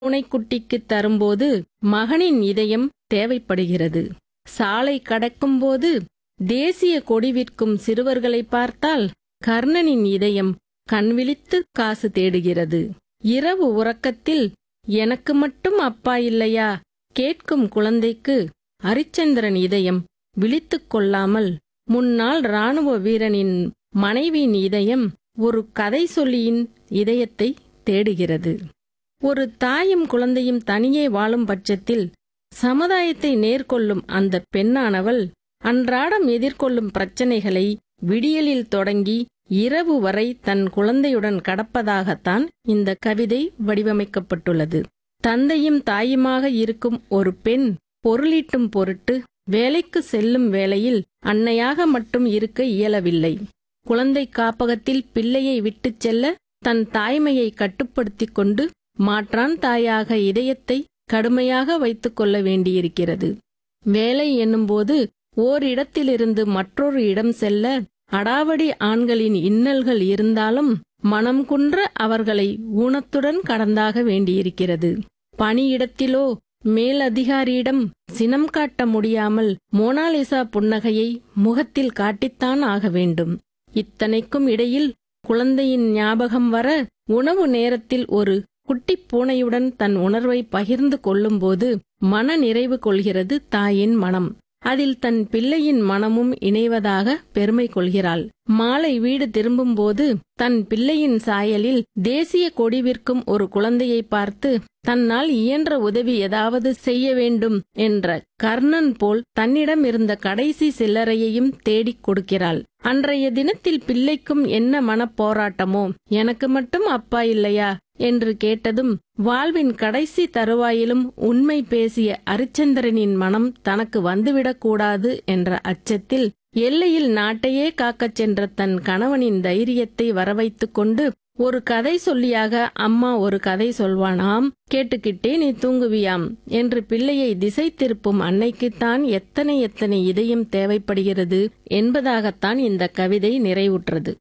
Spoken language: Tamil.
பூனைக்குட்டிக்கு தரும்போது மகனின் இதயம் தேவைப்படுகிறது சாலை கடக்கும்போது தேசிய கொடி விற்கும் சிறுவர்களை பார்த்தால் கர்ணனின் இதயம் கண்விழித்து காசு தேடுகிறது இரவு உறக்கத்தில் எனக்கு மட்டும் அப்பா இல்லையா கேட்கும் குழந்தைக்கு ஹரிச்சந்திரன் இதயம் விழித்துக் கொள்ளாமல் முன்னாள் ராணுவ வீரனின் மனைவியின் இதயம் ஒரு கதை சொல்லியின் இதயத்தை தேடுகிறது ஒரு தாயும் குழந்தையும் தனியே வாழும் பட்சத்தில் சமுதாயத்தை நேர்கொள்ளும் அந்த பெண்ணானவள் அன்றாடம் எதிர்கொள்ளும் பிரச்சனைகளை விடியலில் தொடங்கி இரவு வரை தன் குழந்தையுடன் கடப்பதாகத்தான் இந்த கவிதை வடிவமைக்கப்பட்டுள்ளது தந்தையும் தாயுமாக இருக்கும் ஒரு பெண் பொருளீட்டும் பொருட்டு வேலைக்கு செல்லும் வேளையில் அன்னையாக மட்டும் இருக்க இயலவில்லை குழந்தை காப்பகத்தில் பிள்ளையை விட்டுச் செல்ல தன் தாய்மையை கட்டுப்படுத்திக் கொண்டு மாற்றான் தாயாக இதயத்தை கடுமையாக வைத்துக் கொள்ள வேண்டியிருக்கிறது வேலை என்னும்போது ஓரிடத்திலிருந்து மற்றொரு இடம் செல்ல அடாவடி ஆண்களின் இன்னல்கள் இருந்தாலும் மனம் குன்ற அவர்களை ஊனத்துடன் கடந்தாக வேண்டியிருக்கிறது பணியிடத்திலோ மேலதிகாரியிடம் சினம் காட்ட முடியாமல் மோனாலிசா புன்னகையை முகத்தில் காட்டித்தான் ஆக வேண்டும் இத்தனைக்கும் இடையில் குழந்தையின் ஞாபகம் வர உணவு நேரத்தில் ஒரு குட்டிப் பூனையுடன் தன் உணர்வை பகிர்ந்து கொள்ளும்போது மன நிறைவு கொள்கிறது தாயின் மனம் அதில் தன் பிள்ளையின் மனமும் இணைவதாக பெருமை கொள்கிறாள் மாலை வீடு திரும்பும்போது தன் பிள்ளையின் சாயலில் தேசிய கொடி விற்கும் ஒரு குழந்தையை பார்த்து தன்னால் இயன்ற உதவி ஏதாவது செய்ய வேண்டும் என்ற கர்ணன் போல் தன்னிடம் இருந்த கடைசி சில்லறையையும் தேடிக் கொடுக்கிறாள் அன்றைய தினத்தில் பிள்ளைக்கும் என்ன மனப்போராட்டமோ எனக்கு மட்டும் அப்பா இல்லையா என்று கேட்டதும் வாழ்வின் கடைசி தருவாயிலும் உண்மை பேசிய அரிச்சந்திரனின் மனம் தனக்கு வந்துவிடக்கூடாது என்ற அச்சத்தில் எல்லையில் நாட்டையே காக்கச் சென்ற தன் கணவனின் தைரியத்தை வரவைத்துக் கொண்டு ஒரு கதை சொல்லியாக அம்மா ஒரு கதை சொல்வானாம் கேட்டுக்கிட்டே நீ தூங்குவியாம் என்று பிள்ளையை திசை திருப்பும் அன்னைக்குத்தான் எத்தனை எத்தனை இதயம் தேவைப்படுகிறது என்பதாகத்தான் இந்த கவிதை நிறைவுற்றது